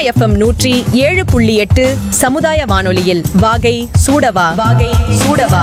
FM நூற்றி ஏழு புள்ளி எட்டு சமுதாய வானொலியில் வாகை சூடவா வாகை சூடவா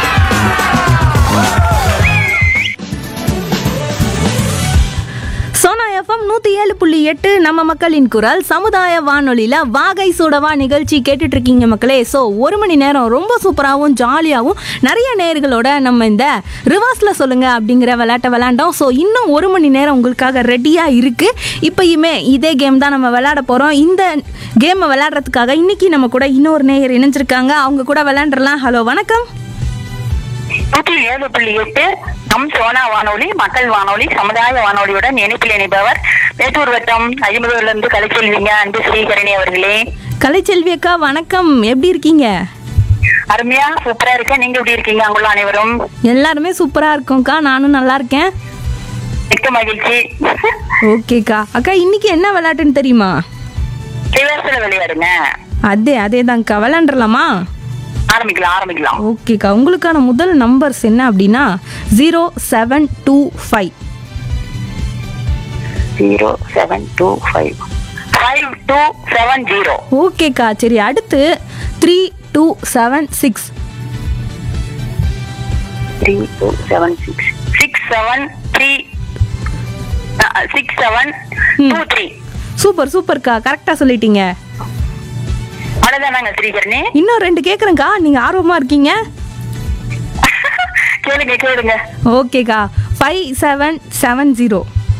சோனா எஃப்எம் நூற்றி ஏழு புள்ளி எட்டு நம்ம மக்களின் குரல் சமுதாய வானொலியில் வாகை சூடவா நிகழ்ச்சி கேட்டுட்டு இருக்கீங்க மக்களே ஸோ ஒரு மணி நேரம் ரொம்ப சூப்பராகவும் ஜாலியாகவும் நிறைய நேர்களோட நம்ம இந்த ரிவர்ஸில் சொல்லுங்க அப்படிங்கிற விளையாட்டை விளையாண்டோம் ஸோ இன்னும் ஒரு மணி நேரம் உங்களுக்காக ரெடியாக இருக்குது இப்பயுமே இதே கேம் தான் நம்ம விளையாட போகிறோம் இந்த கேமை விளையாடுறதுக்காக இன்னைக்கு நம்ம கூட இன்னொரு நேயர் இணைஞ்சிருக்காங்க அவங்க கூட விளையாண்டுறலாம் ஹலோ வணக்கம் நூற்றி ஏழு புள்ளி எட்டு நம் சோனா வானொலி மக்கள் வானொலி சமுதாய வானொலியுடன் இணைப்பில் இணைப்பவர் மேட்டூர் வட்டம் ஐம்பதுல இருந்து கலைச்செல்விங்க அன்பு ஸ்ரீகரணி அவர்களே கலைச்செல்வி அக்கா வணக்கம் எப்படி இருக்கீங்க அருமையா சூப்பரா இருக்க நீங்க எப்படி இருக்கீங்க அங்குள்ள அனைவரும் எல்லாருமே சூப்பராக இருக்கோம்க்கா நானும் நல்லா இருக்கேன் மிக்க மகிழ்ச்சி ஓகேக்கா அக்கா இன்னைக்கு என்ன விளையாட்டுன்னு தெரியுமா ரிவர்ஸ்ல விளையாடுங்க அதே அதே தான்க்கா விளையாண்டுலாமா ஆரம்பிக்கலாம் ஆரம்பிக்கலாம் ஓகேக்கா உங்களுக்கான முதல் நம்பர்ஸ் என்ன அப்படின்னா zero seven two five zero seven two five five two seven zero ஓகேக்கா சரி அடுத்து three two seven six three two seven six six seven three six seven two three super சூப்பர்க்கா கரெக்டாக சொல்லிட்டீங்க அவ்வளவுதானாங்க ஸ்ரீகரணி இன்னும் ரெண்டு கேட்குறேங்க்கா நீங்கள் ஆர்வமாக இருக்கீங்க கேளுங்க கேளுங்க ஓகேக்கா five seven seven zero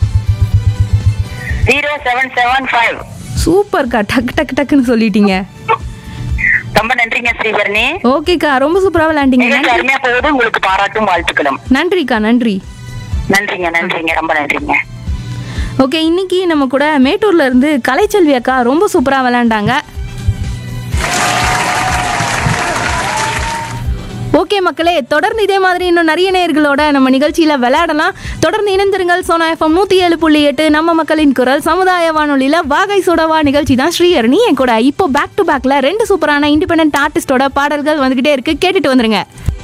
zero seven seven five சூப்பர்க்கா டக்கு டக்கு டக்குன்னு சொல்லிட்டீங்க ரொம்ப நன்றிங்க ஸ்ரீகரணி ஓகேக்கா ரொம்ப சூப்பராக விளையாண்டீங்க நிகழ்ச்சி நன்றி அருமையா போகுது உங்களுக்கு பாராட்டும் வாழ்த்துக்களும் நன்றிக்கா நன்றி நன்றிங்க நன்றிங்க ரொம்ப நன்றிங்க ஓகே இன்னைக்கு நம்ம கூட மேட்டூர்ல இருந்து கலைச்செல்வி அக்கா ரொம்ப சூப்பரா விளையாண்டாங்க ஓகே மக்களே தொடர்ந்து இதே மாதிரி இன்னும் நிறைய நேர்களோட நம்ம நிகழ்ச்சியில விளையாடலாம் தொடர்ந்து இணைந்திருங்கள் சோனா எஃப்எம் நூத்தி ஏழு புள்ளி எட்டு நம்ம மக்களின் குரல் சமுதாய வானொலியில வாகை சுடவா நிகழ்ச்சி தான் ஸ்ரீஹரணி என் கூட இப்போ பேக் டு பேக்ல ரெண்டு சூப்பரான இண்டிபெண்டன்ட் ஆர்டிஸ்டோட பாடல்கள் வந்துகிட்டே இருக்கு கேட்டுட்டு வந்துருங்க